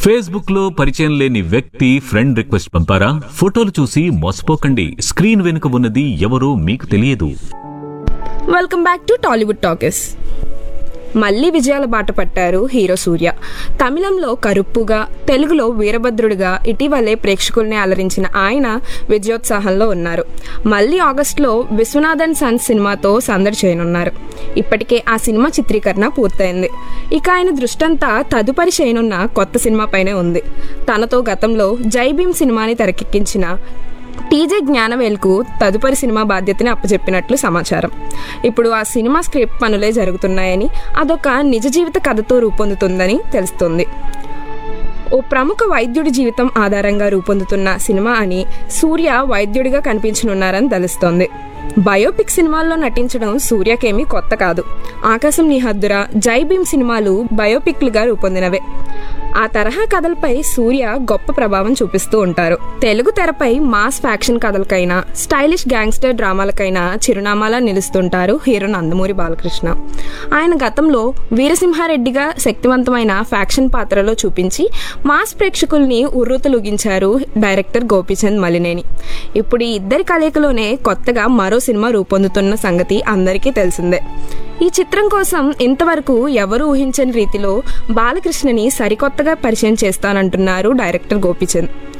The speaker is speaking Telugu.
ఫేస్బుక్ లో పరిచయం లేని వ్యక్తి ఫ్రెండ్ రిక్వెస్ట్ పంపారా ఫోటోలు చూసి మోసపోకండి స్క్రీన్ వెనుక ఉన్నది ఎవరో మీకు తెలియదు welcome back to Tollywood talkies మళ్ళీ విజయాల బాట పట్టారు హీరో సూర్య తమిళంలో కరుప్పుగా తెలుగులో వీరభద్రుడిగా ఇటీవలే ప్రేక్షకుల్ని అలరించిన ఆయన విజయోత్సాహంలో ఉన్నారు మళ్ళీ ఆగస్టులో విశ్వనాథన్ సన్స్ సినిమాతో సందడి చేయనున్నారు ఇప్పటికే ఆ సినిమా చిత్రీకరణ పూర్తయింది ఇక ఆయన దృష్టంతా తదుపరి చేయనున్న కొత్త సినిమాపైనే ఉంది తనతో గతంలో జై భీమ్ సినిమాని తెరకెక్కించిన టీజే జ్ఞానవేల్కు తదుపరి సినిమా బాధ్యతని అప్పచెప్పినట్లు సమాచారం ఇప్పుడు ఆ సినిమా స్క్రిప్ట్ పనులే జరుగుతున్నాయని అదొక నిజ జీవిత కథతో రూపొందుతుందని తెలుస్తుంది ఓ ప్రముఖ వైద్యుడి జీవితం ఆధారంగా రూపొందుతున్న సినిమా అని సూర్య వైద్యుడిగా కనిపించనున్నారని తెలుస్తోంది బయోపిక్ సినిమాల్లో నటించడం సూర్యకేమీ కొత్త కాదు ఆకాశం నిహద్దుర జై భీమ్ సినిమాలు బయోపిక్లుగా రూపొందినవే ఆ తరహా కథలపై సూర్య గొప్ప ప్రభావం చూపిస్తూ ఉంటారు తెలుగు తెరపై మాస్ ఫ్యాక్షన్ కథలకైనా స్టైలిష్ గ్యాంగ్స్టర్ డ్రామాలకైనా చిరునామాలా నిలుస్తుంటారు హీరో నందమూరి బాలకృష్ణ ఆయన గతంలో వీరసింహారెడ్డిగా శక్తివంతమైన ఫ్యాక్షన్ పాత్రలో చూపించి మాస్ ప్రేక్షకుల్ని ఉర్రూతలుగించారు డైరెక్టర్ గోపీచంద్ మలినేని ఇప్పుడు ఈ ఇద్దరి కలయికలోనే కొత్తగా మరో సినిమా రూపొందుతున్న సంగతి అందరికీ తెలిసిందే ఈ చిత్రం కోసం ఇంతవరకు ఎవరు ఊహించని రీతిలో బాలకృష్ణని సరికొత్తగా పరిచయం చేస్తానంటున్నారు డైరెక్టర్ గోపీచంద్